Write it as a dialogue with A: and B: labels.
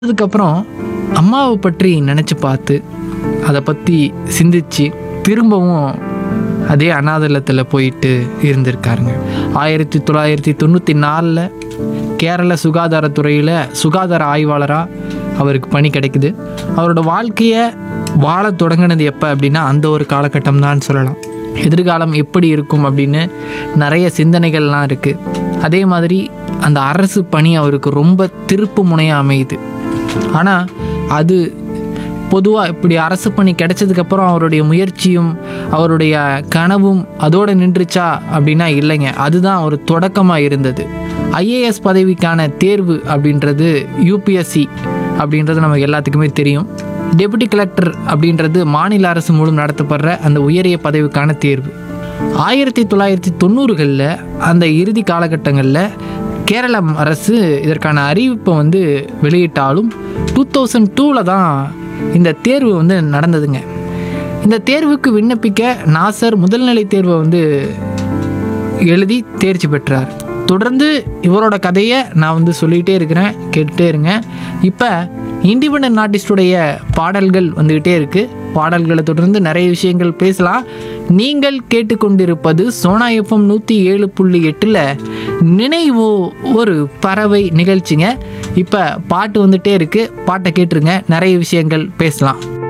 A: அதுக்கப்புறம் அம்மாவை பற்றி நினச்சி பார்த்து அதை பற்றி சிந்திச்சு திரும்பவும் அதே அனாதலத்தில் போயிட்டு இருந்திருக்காருங்க ஆயிரத்தி தொள்ளாயிரத்தி தொண்ணூற்றி நாலில் கேரள சுகாதாரத்துறையில் சுகாதார ஆய்வாளராக அவருக்கு பணி கிடைக்குது அவரோட வாழ்க்கையை வாழ தொடங்கினது எப்போ அப்படின்னா அந்த ஒரு காலகட்டம் தான் சொல்லலாம் எதிர்காலம் எப்படி இருக்கும் அப்படின்னு நிறைய சிந்தனைகள்லாம் இருக்குது அதே மாதிரி அந்த அரசு பணி அவருக்கு ரொம்ப திருப்பு முனையாக அமையுது ஆனால் அது பொதுவாக இப்படி அரசு பணி கிடைச்சதுக்கப்புறம் அவருடைய முயற்சியும் அவருடைய கனவும் அதோடு நின்றுச்சா அப்படின்னா இல்லைங்க அதுதான் ஒரு தொடக்கமாக இருந்தது ஐஏஎஸ் பதவிக்கான தேர்வு அப்படின்றது யூபிஎஸ்சி அப்படின்றது நமக்கு எல்லாத்துக்குமே தெரியும் டெபுட்டி கலெக்டர் அப்படின்றது மாநில அரசு மூலம் நடத்தப்படுற அந்த உயரிய பதவிக்கான தேர்வு ஆயிரத்தி தொள்ளாயிரத்தி தொண்ணூறுகளில் அந்த இறுதி காலகட்டங்களில் கேரளம் அரசு இதற்கான அறிவிப்பை வந்து வெளியிட்டாலும் டூ தௌசண்ட் டூவில் தான் இந்த தேர்வு வந்து நடந்ததுங்க இந்த தேர்வுக்கு விண்ணப்பிக்க நாசர் முதல்நிலை தேர்வை வந்து எழுதி தேர்ச்சி பெற்றார் தொடர்ந்து இவரோட கதையை நான் வந்து சொல்லிகிட்டே இருக்கிறேன் கேட்டுட்டே இருங்க இப்போ இண்டிபெண்ட் ஆர்டிஸ்டுடைய பாடல்கள் வந்துக்கிட்டே இருக்குது பாடல்களை தொடர்ந்து நிறைய விஷயங்கள் பேசலாம் நீங்கள் கேட்டுக்கொண்டிருப்பது சோனா எஃப்எம் நூற்றி ஏழு புள்ளி எட்டில் நினைவோ ஒரு பறவை நிகழ்ச்சிங்க இப்போ பாட்டு வந்துட்டே இருக்குது பாட்டை கேட்டுருங்க நிறைய விஷயங்கள் பேசலாம்